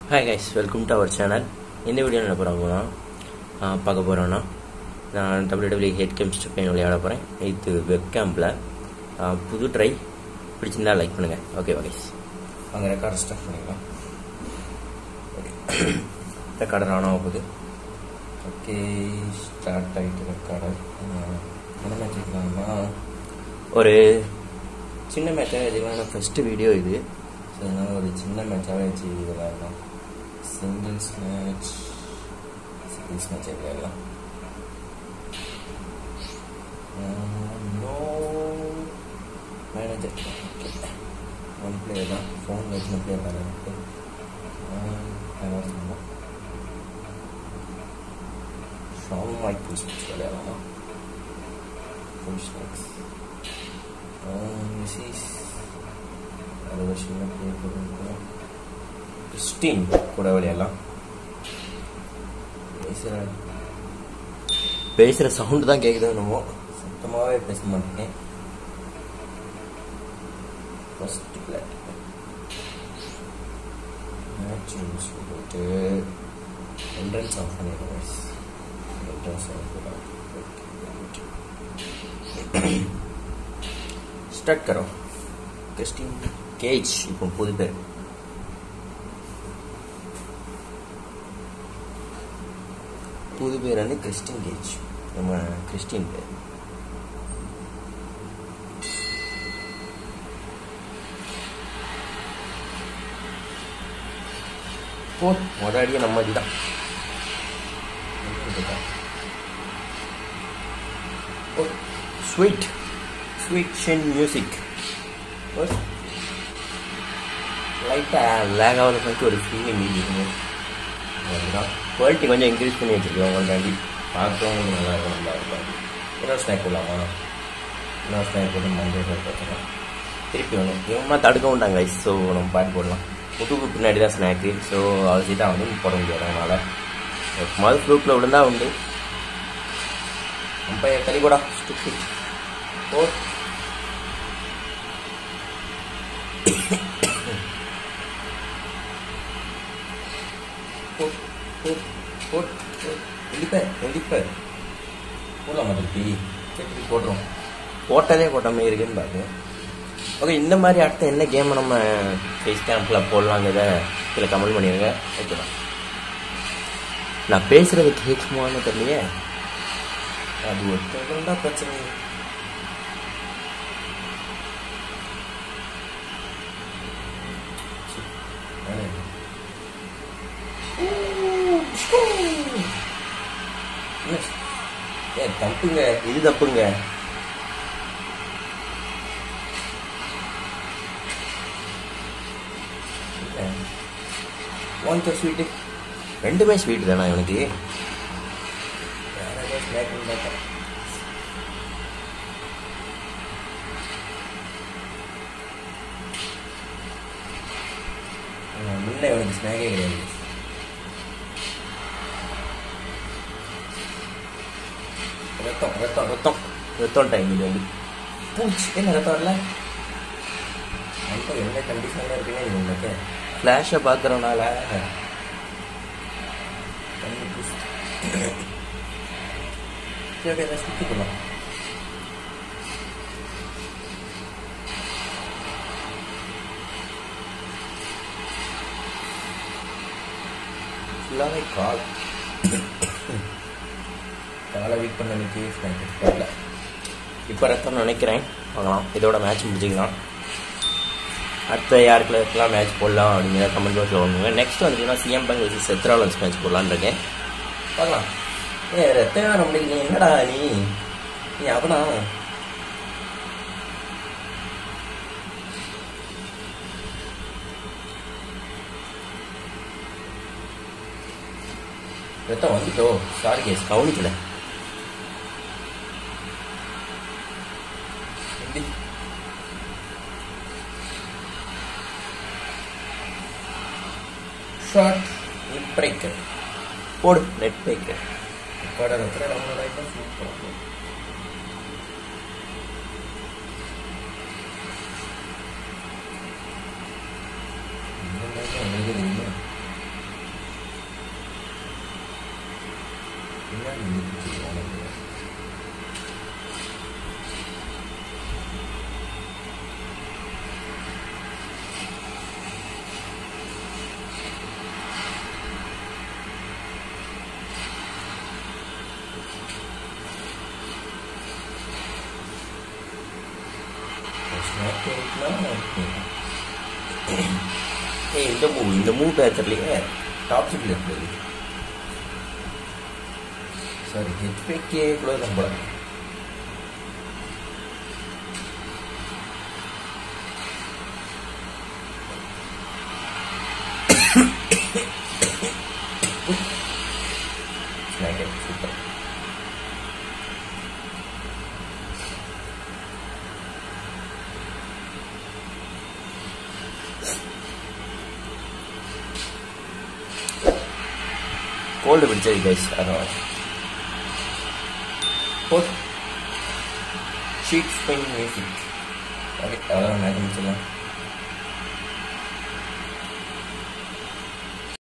hi guys welcome to our channel இந்த video என்ன போகிறோம் பார்க்க போகிறோன்னா நான் டபிள்யூ டபிள்யூ ஹெட் கேம் ஸ்டெப்பைன் விளையாட போகிறேன் இது வெப் கேம்பில் புது ட்ரை பிடிச்சிருந்தா லைக் பண்ணுங்கள் ஓகேவா கைஸ் அங்கே ரெக்கார்டு ஸ்டார்ட் பண்ணிக்கலாம் ரெக்கார்டர் ஆன் ஆக போகுது ஓகே ஸ்டார்ட் ஆகிட்டு ரெக்கார்டர் என்ன மேட்ச் இருக்கலாமா ஒரு சின்ன மேட்சாக வச்சுக்கலாம் ஃபஸ்ட்டு வீடியோ இது ஸோ அதனால் ஒரு சின்ன மேட்சாகவே வச்சு விளையாடலாம் சிங்கிள்ஸ் மேட்ச் சிங்கிள்ஸ் மேட்ச் விளையாடலாம் நோ மேனேஜர் ஒன் பிளேயர் தான் ஃபோன் வச்சு பிளேயர் தான் எனக்கு ஷாம் மைக் புஷ் விளையாடலாமா புஷ் மேக்ஸ் மிஸ்ஸிஸ் அது ஒரு சின்ன பிளேயர் போட்டுருக்கோம் கிறிஸ்டின் கூட விளையாடலாம் பேசுகிற பேசுகிற சவுண்டு தான் கேட்குது என்னமோ சுத்தமாகவே பேச மாட்டேன் ஃபஸ்ட்டு பிளாட் மேட்ச் சொல்லிட்டு என்ட்ரன்ஸ் ஆஃப் பண்ணிடுறேன் என்ட்ரன்ஸ் ஆஃப் स्टार्ट करो क्रिस्टीन கேஜ் இப்போ புது பேர் புது பேர் வந்து கிறிஸ்டின் கேஜ் நம்ம கிறிஸ்டின் பேர் போ மொதல் அடியே நம்ம அடிதான் ஸ்வீட் ஸ்வீட் ஷென் மியூசிக் லைட்டாக லேக் ஆகிற மாதிரி ஒரு ஃபீலிங் இருக்கும் அதுதான் குவாலிட்டி கொஞ்சம் இன்க்ரீஸ் பண்ணி வச்சுருக்கோம் உங்களுக்காண்டி பார்க்கவும் நல்லா இருக்கும் நல்லா இருக்கும் இன்னொரு ஸ்நாக் போடலாமா இன்னொரு ஸ்நாக் போட்டு மண்டே வச்சுக்கலாம் திருப்பி ஒன்று இவங்களாம் தடுக்க மாட்டாங்க ஐஸ் ஸோ நம்ம பாட்டு போடலாம் முதுகு பின்னாடி தான் ஸ்நாக்கு ஸோ அவசி தான் வந்து போட முடியாது அதனால் மது ஃப்ளூக்கில் விழுந்தா உண்டு அம்பையர் தனி கூட ஸ்டுப்பி ஓ போட் போட் போட் எந்திப்ப எந்திப்ப போடலாமா திருப்பி திருப்பி போட்டுரும் போட்டதே போட்ட மாதிரி இருக்குன்னு பாரு ஓகே இந்த மாதிரி அடுத்த என்ன கேம் நம்ம ஃபேஸ் கேம்பில் போடலாங்கிறத இதில் கமெண்ட் பண்ணிடுங்க ஓகேவா நான் பேசுறது கேட்குமான்னு தெரியலையே அது ஒருத்தர் தான் பிரச்சனை ஏ தப்புங்க இது தப்புங்க ஒன் ஸ்வீட்டு ரெண்டுமே ஸ்வீட் தானே இவனுக்கு வேற ஏதோ ஸ்நாக் பார்த்தேன் முன்ன இவனுக்கு ஸ்நாக்கே கிடையாது ரத்தம் ரத்தம் ரத்தம் ரத்தம் டைம் இது வந்து பூச்சி என்ன ரத்தம் வரல அந்த எந்த கண்டிஷனில் இருக்கீங்க இது உங்களுக்கு ஃப்ளாஷை பார்க்குறனால சரி அதை சுற்றிக்கலாம் ஃபுல்லாகவே கால் காலை வீக் பண்ண நிற்கி வரல இப்போ ரத்தம் நினைக்கிறேன் பார்க்கலாம் இதோட மேட்ச் முடிச்சுக்கலாம் அடுத்த யாருக்குலாம் மேட்ச் போடலாம் அப்படிங்கிற கமெண்ட் பாக்ஸில் ஒன்றுங்க நெக்ஸ்ட் வந்துச்சுன்னா சிஎம் பேங்க் வச்சு செத்ராலன்ஸ் மேட்ச் போடலான்னு இருக்கேன் பார்க்கலாம் ஏ ரத்தம் வர முடியல என்னடா நீ நீ அவனா ரத்தம் வந்துட்டோ சாரி கேஸ் கவனிக்கல ஷார்ட் நெட் பிரேக்கர் போடு நெட் பிரேக்கர் ரெக்கார்டர் எத்தனை டவுன்லோட் ஆகிட்டா சூப்பர் இந்த மாதிரி தான் எழுதுறீங்க பின்னாடி இருந்து பிடிச்சிருக்காங்க ஏய் இந்த மூவ் இந்த மூவ் பேர் தெரியலையே டாப் சீட்ல இருக்குது சாரி ஹெச்பிகே கூட தான் போல சூப்பர் கோல்டு பிடிச்சது கைஸ் அதான் போட் ஷீட் ஸ்பின் மியூசிக் ஓகே அதான் மேட்ச் முடிச்சிடலாம்